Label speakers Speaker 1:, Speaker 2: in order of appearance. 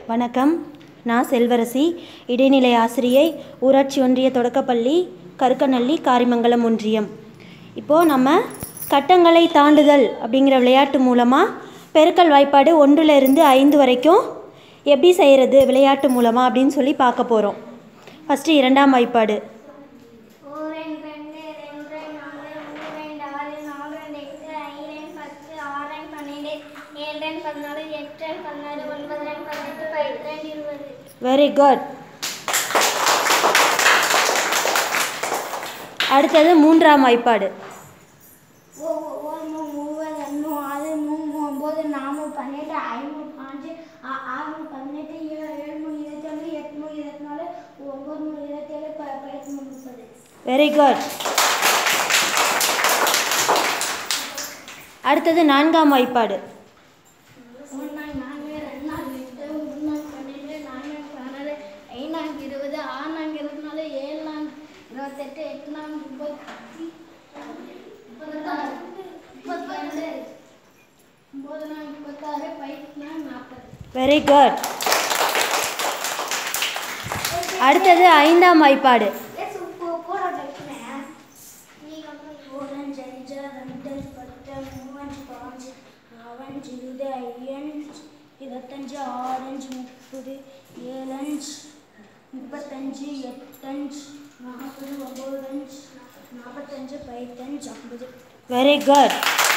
Speaker 1: வணக்கம் நான் செல்வரசி இடைநிலை ஆசிரியை ஊராட்சி ஒன்றிய தொடக்கப்பள்ளி கருக்கநல்லி காரிமங்கலம் ஒன்றியம் இப்போது நம்ம கட்டங்களை தாண்டுதல் அப்படிங்கிற விளையாட்டு மூலமாக பெருக்கல் வாய்ப்பாடு ஒன்றுல இருந்து ஐந்து வரைக்கும் எப்படி செய்கிறது விளையாட்டு மூலமாக அப்படின்னு சொல்லி பார்க்க போகிறோம் ஃபஸ்ட்டு இரண்டாம் வாய்ப்பாடு
Speaker 2: ஓரெண் ரெண்டு ரெண்டு நாலு மூணு ரெண்டு ஆறு நாலு ரெண்டு எட்டு ஐரெண் பத்து ஆறெண் பன்னெண்டு ஏழெண் பதினாலு எட்டெண் பதினாறு ஒன்பது ரெண்டு பதினெட்டு பன்னிரெண்டு இருபது
Speaker 1: வெரி குட் அடுத்தது மூன்றாம் வாய்ப்பாடு
Speaker 2: ஓ ஒரு மூணு மூவது ரெண்டு ஆறு மூணு மூணு ஒம்பது நாலு பன்னெண்டு ஐநூறு பாஞ்சு ஆ- ஆறு பதினெட்டு ஏழு ஏழு மூணு இருபத்தொன்று எட்டு மூணு இருபத்தி நாலு ஒம்பது மூணு இருபத்தேழு ப பதினெட்டு மூணு முப்பது
Speaker 1: வெரி குட் அடுத்தது நான்காம் வாய்ப்பாடு
Speaker 2: ஒன்றாங்க நான்கு ரெண்டாங்க எட்டு மூணாங்க பன்னெண்டு நான்காங்க பதினாறு ஐநாங்க இருபது ஆறாங்க இருபத்தி நாலு ஏழாங்க இருபத்தெட்டு எட்டுனாங்க முப்பத்தி முப்பத்தாறு முப்பத்தி ரெண்டு ஒம்பதுனாங்க முப்பத்தாறு பதினாங்க நாற்பது
Speaker 1: வெரி குட் அடுத்தது ஐந்தாம் வாய்ப்பாடு
Speaker 2: ஓரஞ்சு அஞ்சு ரெண்டு பத்து மூவஞ்சு பாஞ்சு நாலஞ்சு இருபது ஐயஞ்சு இருபத்தஞ்சு ஆறஞ்சு முப்பது ஏழஞ்சு முப்பத்தஞ்சு எட்டஞ்சு நாற்பது ஒம்பதஞ்சு நாற்பத்தஞ்சு பதினஞ்சு ஐம்பது
Speaker 1: வெரி குட்